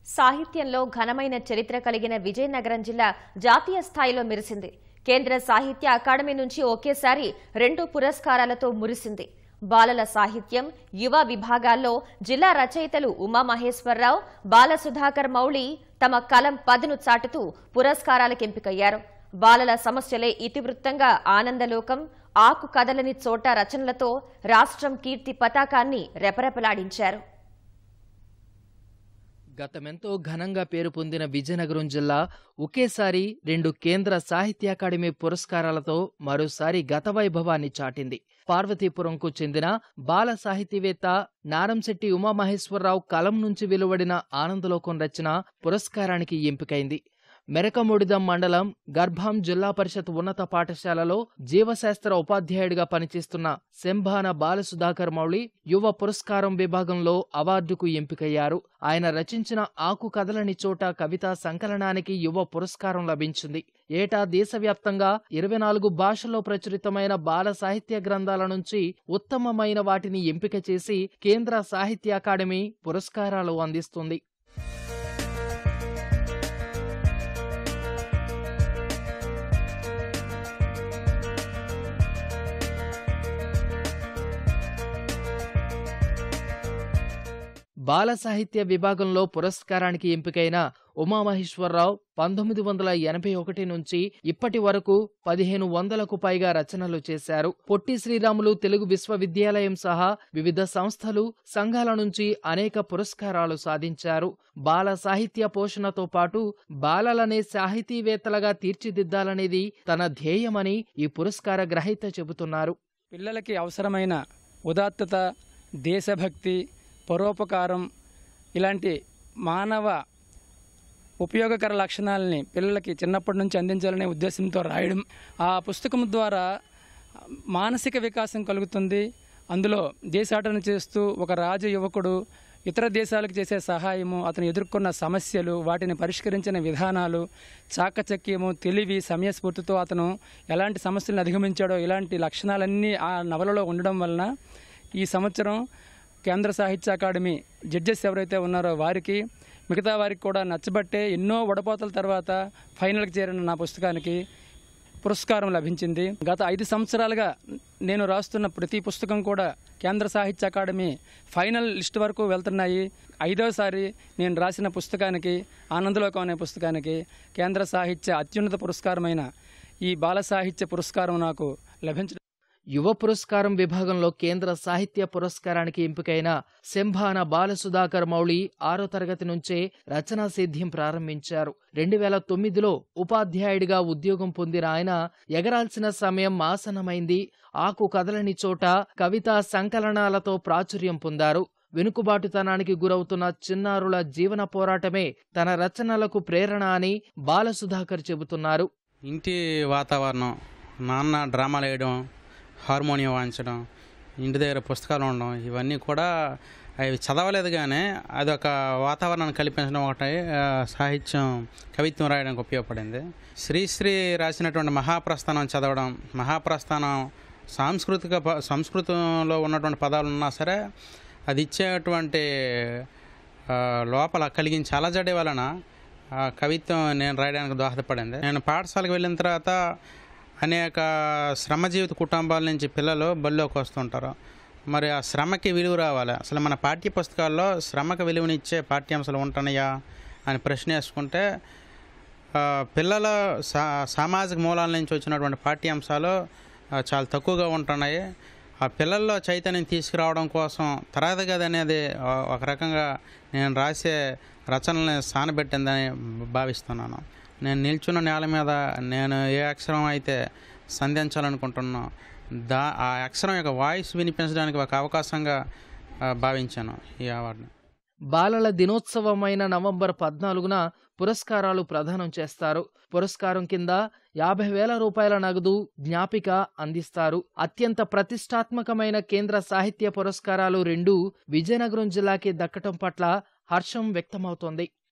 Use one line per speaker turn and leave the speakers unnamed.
సాహిత్యంలో ఘనమైన చరిత్ర కలిగిన విజయనగరం జిల్లా జాతీయ స్థాయిలో మెరిసింది కేంద్ర సాహిత్య అకాడమీ నుంచి ఒకేసారి రెండు పురస్కారాలతో మురిసింది బాలల సాహిత్యం యువ విభాగాల్లో జిల్లా రచయితలు ఉమామహేశ్వరరావు బాల సుధాకర్ మౌళి తమ కలం పదును చాటుతూ పురస్కారాలకు ఎంపికయ్యారు బాలల సమస్యలే ఇతివృత్తంగా ఆనందలోకం ఆకు కదలని చోట రచనలతో రాష్ట్రం కీర్తి పతాకాన్ని రెపరెపలాడించారు
గతమెంతో ఘనంగా పేరు పొందిన విజయనగరం జిల్లా ఒకేసారి రెండు కేంద్ర సాహిత్య అకాడమీ పురస్కారాలతో మరోసారి గత వైభవాన్ని చాటింది పార్వతీపురంకు చెందిన బాల సాహితీవేత్త నారంశెట్టి ఉమామహేశ్వరరావు కలం నుంచి వెలువడిన ఆనందలోకం రచన పురస్కారానికి ఎంపికైంది మెరకముడిదం మండలం గర్భాం జిల్లా పరిషత్ ఉన్నత పాఠశాలలో జీవశాస్త్ర ఉపాధ్యాయుడిగా పనిచేస్తున్న శంభాన బాలసుధాకర్ మౌళి యువ పురస్కారం విభాగంలో అవార్డుకు ఎంపికయ్యారు ఆయన రచించిన ఆకు కదలని చోట కవితా సంకలనానికి యువ పురస్కారం లభించింది ఏటా దేశవ్యాప్తంగా ఇరవై నాలుగు భాషల్లో ప్రచురితమైన బాల సాహిత్య గ్రంథాల నుంచి ఉత్తమమైన వాటిని ఎంపిక చేసి కేంద్ర సాహిత్య అకాడమీ పురస్కారాలు అందిస్తుంది బాల సాహిత్య విభాగంలో పురస్కారానికి ఎంపికైన ఉమామహేశ్వరరావు పంతొమ్మిది వందల ఎనభై ఒకటి నుంచి ఇప్పటి వరకు పదిహేను వందలకు పైగా రచనలు చేశారు పొట్టి శ్రీరాములు తెలుగు విశ్వవిద్యాలయం సహా వివిధ సంస్థలు సంఘాల నుంచి అనేక పురస్కారాలు సాధించారు బాల సాహిత్య పోషణతో పాటు బాలలనే సాహితీవేత్తలుగా తీర్చిదిద్దాలనేది తన ధ్యేయమని ఈ పురస్కార గ్రహీత చెబుతున్నారు
పిల్లలకి అవసరమైన ఉదాత్తత దేశభక్తి పరోపకారం ఇలాంటి మానవ ఉపయోగకర లక్షణాలని పిల్లలకి చిన్నప్పటి నుంచి అందించాలనే ఉద్దేశంతో రాయడం ఆ పుస్తకం ద్వారా మానసిక వికాసం కలుగుతుంది అందులో దేశాటన చేస్తూ ఒక రాజ యువకుడు ఇతర దేశాలకు చేసే సహాయము అతను ఎదుర్కొన్న సమస్యలు వాటిని పరిష్కరించిన విధానాలు చాకచక్యము తెలివి సమయస్ఫూర్తితో అతను ఎలాంటి సమస్యలను అధిగమించాడో ఇలాంటి లక్షణాలన్నీ ఆ నవలలో ఉండడం వలన ఈ సంవత్సరం కేంద్ర సాహిత్య అకాడమీ జడ్జెస్ ఎవరైతే ఉన్నారో వారికి మిగతా వారికి కూడా నచ్చబట్టే ఎన్నో వడపోతల తర్వాత ఫైనల్కి చేరిన నా పుస్తకానికి పురస్కారం లభించింది గత ఐదు సంవత్సరాలుగా నేను రాస్తున్న ప్రతి పుస్తకం కూడా కేంద్ర సాహిత్య అకాడమీ ఫైనల్ లిస్ట్ వరకు వెళ్తున్నాయి ఐదోసారి నేను రాసిన పుస్తకానికి ఆనందలోకం అనే పుస్తకానికి కేంద్ర సాహిత్య అత్యున్నత పురస్కారమైన ఈ బాల సాహిత్య పురస్కారం నాకు లభించడం
యువ పురస్కారం విభాగంలో కేంద్ర సాహిత్య పురస్కారానికి ఎంపికైన శంభాన బాలసుధాకర్ మౌళి ఆరో తరగతి నుంచే రచనా సేద్యం ప్రారంభించారు రెండు వేల తొమ్మిదిలో ఉపాధ్యాయుడిగా ఉద్యోగం పొందిన ఆయన ఎగరాల్సిన సమయం ఆసనమైంది ఆకు కదలని చోట కవితా సంకలనాలతో ప్రాచుర్యం పొందారు వెనుకబాటుతనానికి గురవుతున్న చిన్నారుల జీవన పోరాటమే తన రచనలకు ప్రేరణ అని బాలసుధాకర్ చెబుతున్నారు
ఇంటి వాతావరణం నాన్న డ్రామాలు వేయడం హార్మోనియం వాయించడం ఇంటి దగ్గర పుస్తకాలు ఉండడం ఇవన్నీ కూడా అవి చదవలేదు కానీ అదొక వాతావరణాన్ని కల్పించడం ఒకటి ఆ, సాహిత్యం కవిత్వం రాయడానికి ఉపయోగపడింది శ్రీశ్రీ రాసినటువంటి మహాప్రస్థానం చదవడం మహాప్రస్థానం సాంస్కృతిక ప- సంస్కృతంలో ఉన్నటువంటి పదాలు ఉన్నా సరే అది ఇచ్చేటువంటి ఆ, లోపల కలిగించే అలజడి వలన ఆ కవిత్వం నేను రాయడానికి దోహదపడింది నేను పాఠశాలకు వెళ్ళిన తర్వాత అనేక శ్రమజీవిత కుటుంబాల నుంచి పిల్లలు బడిలోకి వస్తుంటారు మరి ఆ శ్రమకి విలువ రావాలి అసలు మన పాఠ్య పుస్తకాల్లో శ్రమకు విలువనిచ్చే పాఠ్యాంశాలు ఉంటున్నాయా అని ప్రశ్న వేసుకుంటే ఆ, పిల్లల సా సామాజిక మూలాల నుంచి వచ్చినటువంటి పాఠ్యాంశాలు ఆ, చాలా తక్కువగా ఉంటున్నాయి ఆ పిల్లల్లో చైతన్యం తీసుకురావడం కోసం తరగతి గది అనేది ఆ, ఒక రకంగా నేను రాసే రచనల్ని సానబెట్టిందని భావిస్తున్నాను నేను నిల్చున్న నేల మీద నేను ఏ అక్షరం అయితే సంధించాలనుకుంటున్నానో దా ఆ అక్షరం యొక్క వాయిస్ వినిపించడానికి ఒక అవకాశంగా ఆ, భావించాను ఈ అవార్డుని
బాలల దినోత్సవమైన నవంబర్ పద్నాలుగున పురస్కారాలు ప్రదానం చేస్తారు పురస్కారం కింద యాభై వేల రూపాయల నగదు జ్ఞాపిక అందిస్తారు అత్యంత ప్రతిష్టాత్మకమైన కేంద్ర సాహిత్య పురస్కారాలు రెండు విజయనగరం జిల్లాకి దక్కటం పట్ల హర్షం వ్యక్తమవుతోంది